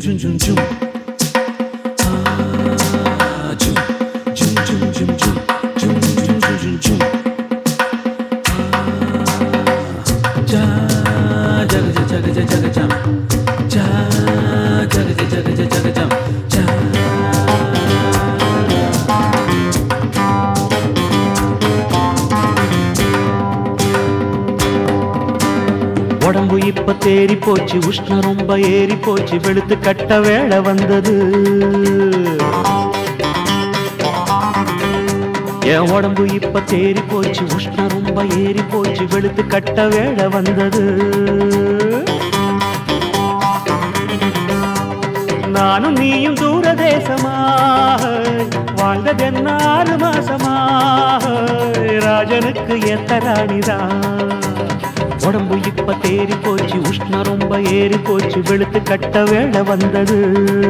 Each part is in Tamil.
ஜும் ஜும் ஜும் ஆ, ஜும் ஜும் ஜும் ஜும் ஜும் ஜும் ஜும் ஜும் ஜும் ஜும் ஜா ஜக ஜக ஜக ஜக ஜம் ஜா ஜக ஜக ஜக ஜக ஜம் ஜா உடம்பு இப்ப தேறி போச்சு உஷ்ணம் ரொம்ப ஏறி போச்சு வெளுத்து கட்ட வேலை வந்தது என் உடம்பு இப்ப தேறி போச்சு உஷ்ணம் ரொம்ப ஏறி போச்சு வெளுத்து கட்ட வேலை வந்தது நானும் நீயும் தூர தேசமாக வாழ்ந்ததென்ன ஆறு மாசமாக ராஜனுக்கு எத்த ராணிதான் உடம்பு இப்ப தேறி போச்சு உஷ்ணம் ரொம்ப ஏறி போச்சு வெளுத்து கட்ட வேலை வந்தது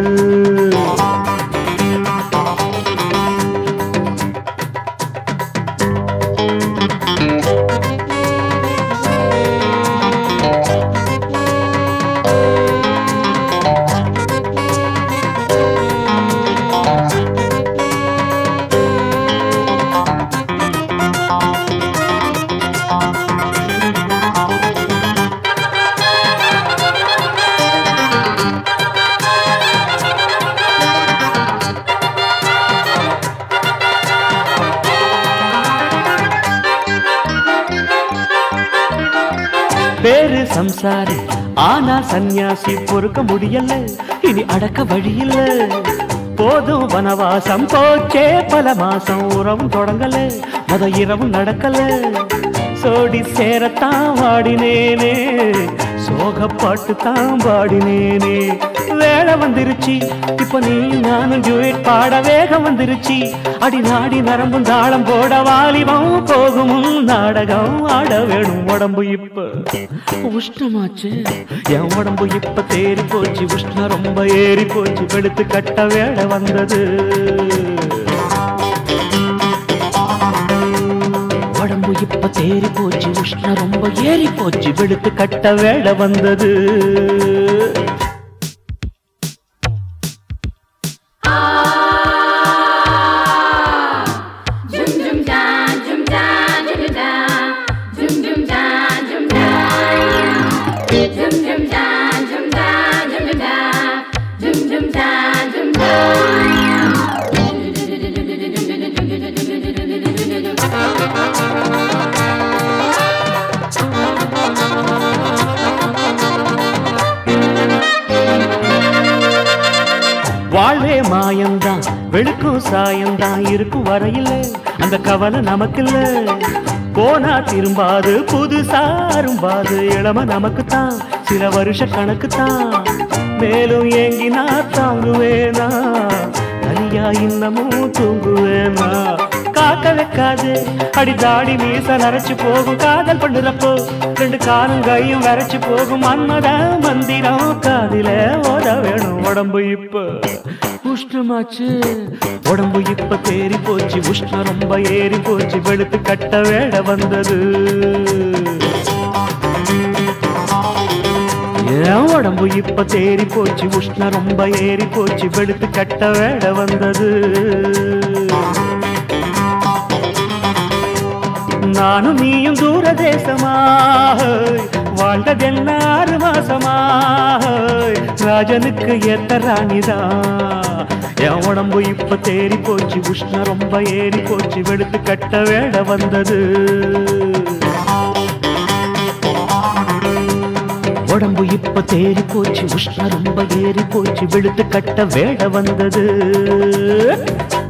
பேரு சம்சாரி ஆனா சந்நியாசி பொறுக்க முடியல இனி அடக்க வழியில்ல போதும் வனவாசம் போச்சே பல மாசம் உறவும் தொடங்கல மத இரவும் நடக்கல சோடி சேரத்தான் வாடினேனே சோகப்பாட்டு தான் பாடினேனே வேலை வந்துருச்சு இப்ப நீ நானும் ஜூட் பாட வேகம் வந்துருச்சு அடி நாடி நரம்பும் தாளம் போட வாலிபம் போகும் நாடகம் ஆட வேணும் உடம்பு இப்ப உஷ்ணமாச்சு என் உடம்பு இப்ப தேறி போச்சு உஷ்ணம் ரொம்ப ஏறி போச்சு வெளுத்து கட்ட வேலை வந்தது உடம்பு இப்ப தேறி போச்சு உஷ்ணம் ரொம்ப ஏறி போச்சு வெளுத்து கட்ட வேலை வந்தது Jum jum da, jum da, jum da, jum jum da, jum da, jum jum da, jum da, jum da, jum jum da, jum da. வாழ்வே மாயம்தான் வெளுக்கும் சாயம்தான் இருக்கும் வரையில அந்த கவலை நமக்கில்ல போனா திரும்பாது புதுசா அரும்பாது இளம நமக்குத்தான் சில வருஷ கணக்குத்தான் மேலும் ஏங்கினா தாங்குவேனா தனியா இன்னமும் தூங்குவேனா காக்க வைக்காது அடி தாடி மீச நரைச்சு போகும் காதல் பண்ணுறப்போ ரெண்டு காலும் கையும் வரைச்சு போகும் மன்மத மந்திரம் காதில ஓட வேணும் உடம்பு இப்ப உஷ்ணமாச்சு உடம்பு இப்ப தேறி போச்சு உஷ்ணம் ரொம்ப ஏறி போச்சு வெளுத்து கட்ட வேலை வந்தது என் உடம்பு இப்ப தேறி போச்சு உஷ்ணம் ரொம்ப ஏறி போச்சு வெளுத்து கட்ட வேலை வந்தது நானும் நீயும் தூர தேசமாக வாழ்ந்ததென்ன ஆறு மாசமாக ராஜனுக்கு ஏத்த ராணிதான் என் உடம்பு இப்ப தேறி போச்சு உஷ்ணம் ரொம்ப ஏறி போச்சு வெளுத்து கட்ட வேலை வந்தது உடம்பு இப்ப தேறி போச்சு உஷ்ணம் ரொம்ப ஏறி போச்சு வெளுத்து கட்ட வேலை வந்தது